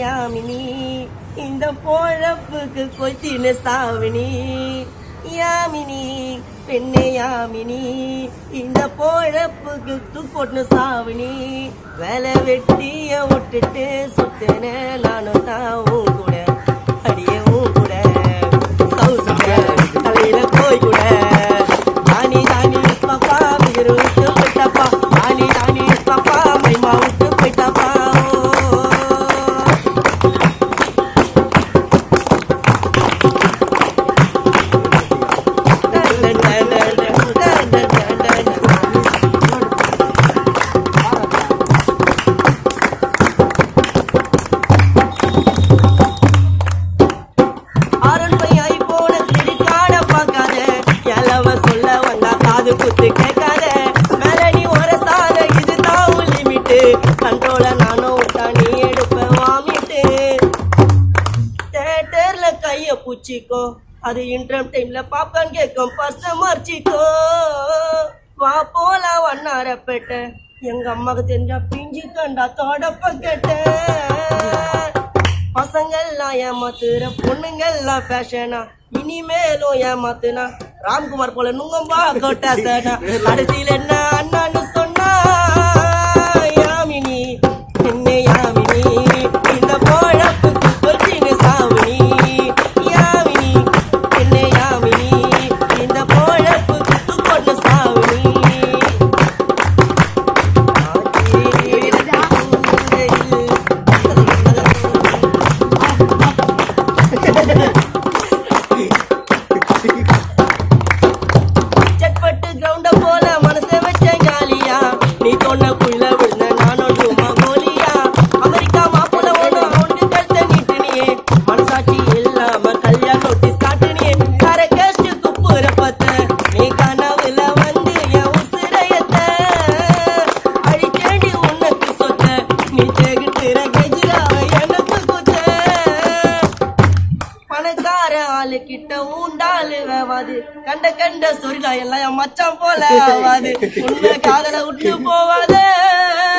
யாமினி இந்த பொழப்புக்கு கொத்தின சாவினி யாமினி பெண்ணே யாமினி இந்த பொழப்புக்கு தூக்கொட்டு சாவினி வேலை வெட்டிய விட்டுட்டு சுத்தின நானும் தான் உன் கூட அடியே உன் கூட சவுசுட தலையில கோய் கூட தானி தானி பாப்பா விரு விட்டு போயிட்டாப்பா தானி தானி பாப்பா மைமா விட்டு போயிட்டாப்பா அருள் பையாய் போன திருக்காட பார்க்காத எலவ சொல்ல வந்தா காது குத்து கேட்காத மேல நீ உரசாத இதுதான் லிமிட்டு கண்ட்ரோல நானும் விட்டா நீ எடுப்ப வாமிட்டு தேட்டர்ல கைய பூச்சிக்கோ அது இன்டர்ம் டைம்ல பாப்கார்ன் கேட்கும் பர்ச மறைச்சிக்கோ வா போலாம் வண்ணாரப்பேட்டை எங்க அம்மாக்கு தெரிஞ்சா பிஞ்சு கண்டா தொடப்ப கேட்டேன் பசங்கள்லாம் ஏமாத்துற பொண்ணுங்கள்லாம் ஃபேஷனா இனிமேலும் ஏமாத்துனா ராம்குமார் போல நுங்கம்பா கோட்டா சேனா கடைசியில் என்ன அண்ணான்னு சொன்னா யாமினி என்ன யாமினி இந்த பொழப்புக்கு கொச்சின சாமினி யாமினி என்ன யாமினி இந்த பொழப்புக்கு கொண்டு சாமினி செட்பட்டு கிரவுண்ட போல மனசை வச்ச காலியா நீ தொன்ன குயில விழுந்த நானும் சும்மா கோலியா அமெரிக்கா மாப்பிள்ள ஒண்ணு அவனுக்கு கழுத்த நீட்டுனியே மனசாட்சி இல்லாம கல்யாணம் நோட்டீஸ் காட்டுனியே கர கேஸ்ட் குப்புற பத்த நீ கனவுல வந்து என் உசிரையத்த அழிச்சேடி உனக்கு சொத்த நீ தேகிட்டுற கெஜிரா எனக்கு குத்த பணக்கார ஆளு கிட்ட ஊண்டாளு வேவாது கண்ட கண்ட சொரிலா எல்லாம் என் மச்சான் போல ஆவாது உண்மை காதல விட்டு போவாத